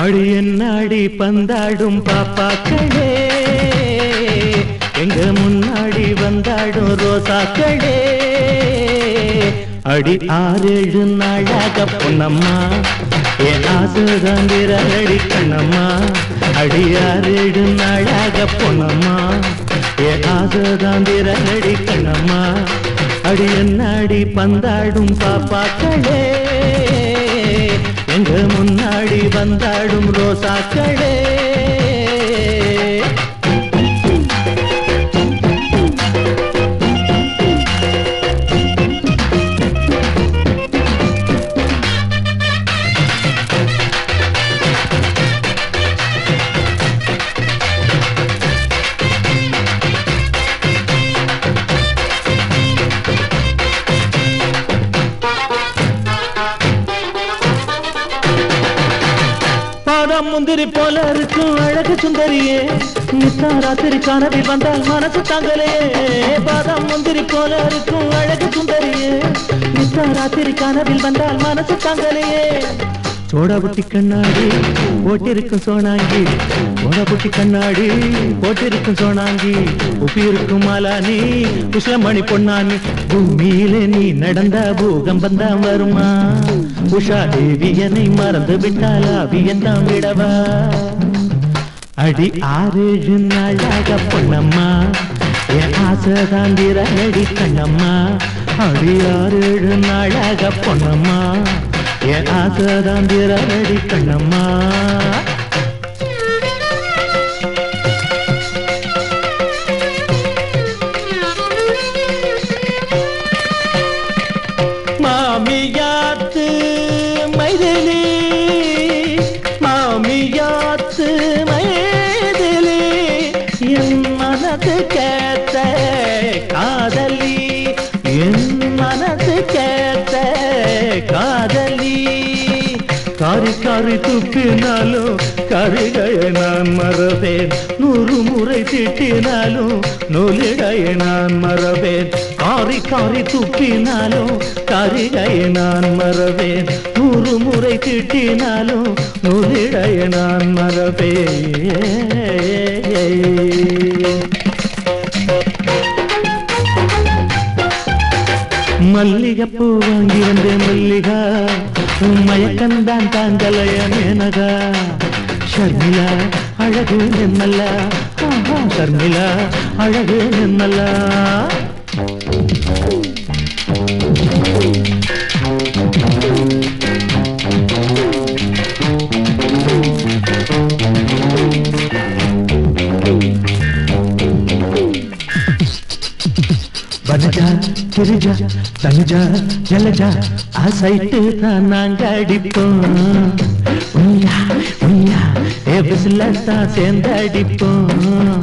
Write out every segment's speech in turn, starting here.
அடி என்னாடி பந்தாடும் பாப்பாக்களே எங்க முன்னாடி வந்தாடும் ரோசாக்களே அடி ஆறேழு நாளாக பொன்னம்மா என் ஆசுதாந்திர அடி கண்ணம்மா அடி ஆறேழு நாளாக பொன்னம்மா என் ஆசுதாந்திர அடி கண்ணம்மா அடி என்னாடி பந்தாடும் பாப்பாக்களே எங்க முன்னாடி வந்தாடும் ரோசாக்களே பாதாம் முந்திரி போல இருக்கும் அழகு சுந்தரியே நித்தா ராத்திரி கனவில் வந்தால் மனசு தாங்கலே பாதாம் முந்திரி போல இருக்கும் அழகு சுந்தரியே நித்தா ராத்திரி கனவில் வந்தால் மனசு தாங்கலையே சோடா புட்டி கண்ணாடி போட்டிருக்கும் சோனாங்கி சோடா புட்டி கண்ணாடி போட்டிருக்கும் சோனாங்கி உப்பி இருக்கும் மாலானி உஷமணி பொன்னானி பூமியிலே நீ நடந்த பூகம்பம் தான் வருமா உஷா தேவி என்னை மறந்து விட்டால் அவியந்தான் விடவா அடி ஆறேழு நாளாக பொன்னம்மா என் ஆசை தாந்திர அடி கண்ணம்மா அடி ஆறேழு நாளாக பொன்னம்மா என் ஆசை தாந்திர அடி கண்ணம்மா மாமியாத்து மைதிலி மாமியாத்து மைதிலி என் மனது கேட்ட காதலி என் மனது கேட்ட காதலி காரி காரி துப்பினாலும் கரிகையை நான் மறவேன் நூறு முறை திட்டினாலும் நூலிடையை நான் மறவேன் காரி காரி துப்பினாலும் கரிகையை நான் மறவேன் நூறு முறை திட்டினாலும் நூலிடையை நான் மறவேன் மல்லிகைப்பூ வாங்கி வந்தேன் மல்லிகா உன் மயக்கந்தான் தாங்கலைய மேனகா ஷர்மிளா அழகு நிம்மல்லா ஆஹா, ஷர்மிளா அழகு நிம்மல்லா வனஜா கிரிஜா தனுஜா ஜலஜா ஆசைட்டு தான் நாங்க அடிப்போம் உய்யா உய்யா ஏ பிசில தான் சேர்ந்து அடிப்போம்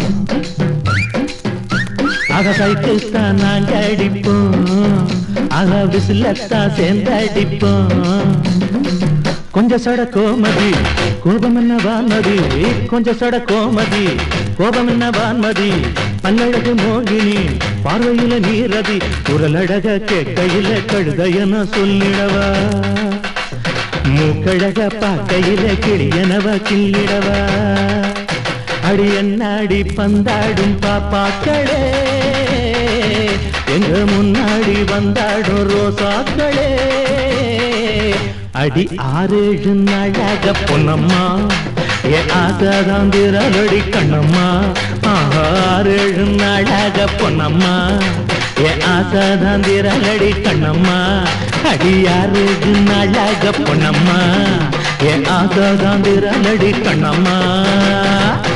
ஆக சைட்டு தான் நாங்க அடிப்போம் ஆக பிசில தான் சேர்ந்து அடிப்போம் கொஞ்சம் சட கோமதி கோபம் என்ன வான்மதி கொஞ்சம் சட கோமதி கோபம் என்ன வான்மதி பல்லழகு மோகினி பார்வையில நீரதி குரலழக கேட்கையில கழுதையன சொல்லிடவா மூக்கழக பார்க்கையில கிளியனவ கிள்ளிடவா அடி என்னாடி பந்தாடும் பாப்பாக்களே எங்க முன்னாடி வந்தாடும் ரோசாக்களே அடி ஆறேழு நாளாக பொன்னம்மா ஏ ஆசாதாந்திரலடி கண்ணம்மா ஆஹா, ஆறேழு நாளாக பொன்னம்மா ஏ ஆசாதாந்திரலடி கண்ணம்மா அடி ஆறேழு நாளாக பொன்னம்மா ஏ ஆசாதாந்திரலடி கண்ணம்மா